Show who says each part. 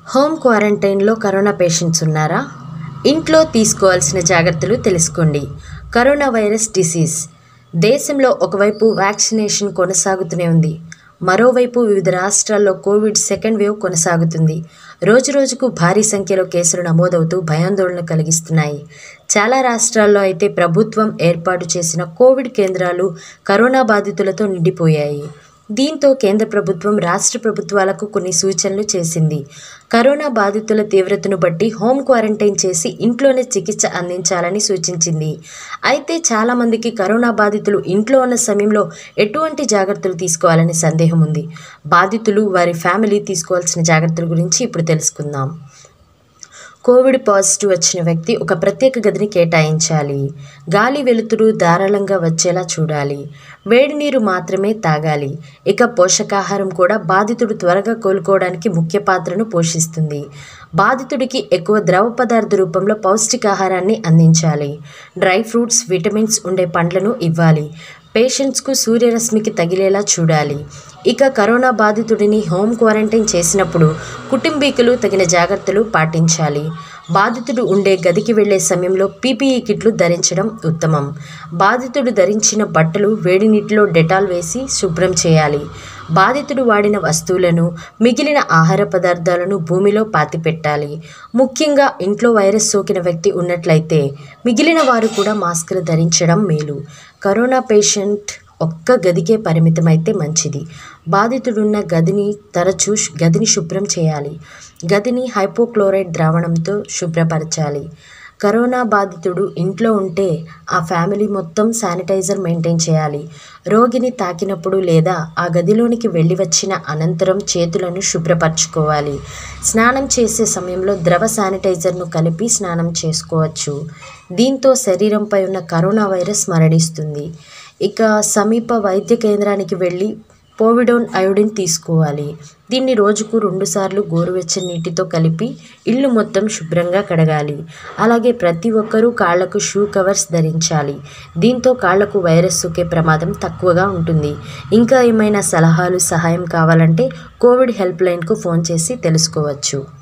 Speaker 1: home క్వారంటైన్లో corona patients ఉన్నారా ఇంట్లో తీసుకోవాల్సిన జాగ్రత్తలు తెలుసుకోండి కరోనా వైరస్ డిసీజ్ దేశంలో ఒకవైపు వ్యాక్సినేషన్ కొనసాగుతూనే ఉంది మరోవైపు వివిధ రాష్ట్రాల్లో కోవిడ్ సెకండ్ వేవ్ కొనసాగుతుంది రోజురోజుకు భారీ సంఖ్యలో కేసులు నమోదవుతూ భయాందోళన కలిగిస్తున్నాయి చాలా రాష్ట్రాల్లో అయితే ప్రభుత్వం ఏర్పాటు చేసిన కోవిడ్ కేంద్రాలు కరోనా బాధితులతో నిండిపోయాయి దీంతో కేంద్ర ప్రభుత్వం రాష్ట్ర ప్రభుత్వాలకు కొన్ని సూచనలు చేసింది కరోనా బాధితుల తీవ్రతను బట్టి హోమ్ క్వారంటైన్ చేసి ఇంట్లోనే చికిత్స అందించాలని సూచించింది అయితే చాలామందికి కరోనా బాధితులు ఇంట్లో ఉన్న సమయంలో ఎటువంటి జాగ్రత్తలు తీసుకోవాలని సందేహం ఉంది బాధితులు వారి ఫ్యామిలీ తీసుకోవాల్సిన జాగ్రత్తల గురించి ఇప్పుడు తెలుసుకుందాం కోవిడ్ పాజిటివ్ వచ్చిన వ్యక్తి ఒక ప్రత్యేక గదిని కేటాయించాలి గాలి వెలుతురు ధారాళంగా వచ్చేలా చూడాలి వేడి నీరు మాత్రమే తాగాలి ఇక పోషకాహారం కూడా బాధితుడు త్వరగా కోలుకోవడానికి ముఖ్య పాత్రను పోషిస్తుంది బాధితుడికి ఎక్కువ ద్రవ పదార్థ రూపంలో పౌష్టికాహారాన్ని అందించాలి డ్రై ఫ్రూట్స్ విటమిన్స్ ఉండే పండ్లను ఇవ్వాలి పేషెంట్స్కు సూర్యరశ్మికి తగిలేలా చూడాలి ఇక కరోనా బాధితుడిని హోమ్ క్వారంటైన్ చేసినప్పుడు కుటుంబీకులు తగిన జాగ్రత్తలు పాటించాలి బాధితుడు ఉండే గదికి వెళ్లే సమయంలో పీపీఈ కిట్లు ధరించడం ఉత్తమం బాధితుడు ధరించిన బట్టలు వేడి నీటిలో డెటాల్ వేసి శుభ్రం చేయాలి బాధితుడు వాడిన వస్తువులను మిగిలిన ఆహార పదార్థాలను భూమిలో పాతిపెట్టాలి ముఖ్యంగా ఇంట్లో వైరస్ సోకిన వ్యక్తి ఉన్నట్లయితే మిగిలిన వారు కూడా మాస్కులు ధరించడం మేలు కరోనా పేషెంట్ ఒక్క గదికే పరిమితమైతే మంచిది బాధితుడున్న గదిని తరచూ శు- గదిని శుభ్రం చేయాలి గదిని హైపోక్లోరైడ్ ద్రావణంతో శుభ్రపరచాలి కరోనా బాధితుడు ఇంట్లో ఉంటే ఆ ఫ్యామిలీ మొత్తం శానిటైజర్ మెయింటైన్ చేయాలి రోగిని తాకినప్పుడు లేదా ఆ గదిలోనికి వెళ్ళి వచ్చిన అనంతరం చేతులను శుభ్రపరచుకోవాలి స్నానం చేసే సమయంలో ద్రవ శానిటైజర్ను కలిపి స్నానం చేసుకోవచ్చు దీంతో శరీరంపై ఉన్న కరోనా వైరస్ మరణిస్తుంది ఇక సమీప వైద్య కేంద్రానికి వెళ్ళి పోవిడోన్ అయోడిన్ తీసుకోవాలి దీన్ని రోజుకు రెండుసార్లు గోరువెచ్చని నీటితో కలిపి ఇల్లు మొత్తం శుభ్రంగా కడగాలి అలాగే ప్రతి ఒక్కరూ కాళ్లకు షూ కవర్స్ ధరించాలి దీంతో కాళ్లకు వైరస్ సోకే ప్రమాదం తక్కువగా ఉంటుంది ఇంకా ఏమైనా సలహాలు సహాయం కావాలంటే కోవిడ్ హెల్ప్ లైన్కు ఫోన్ చేసి తెలుసుకోవచ్చు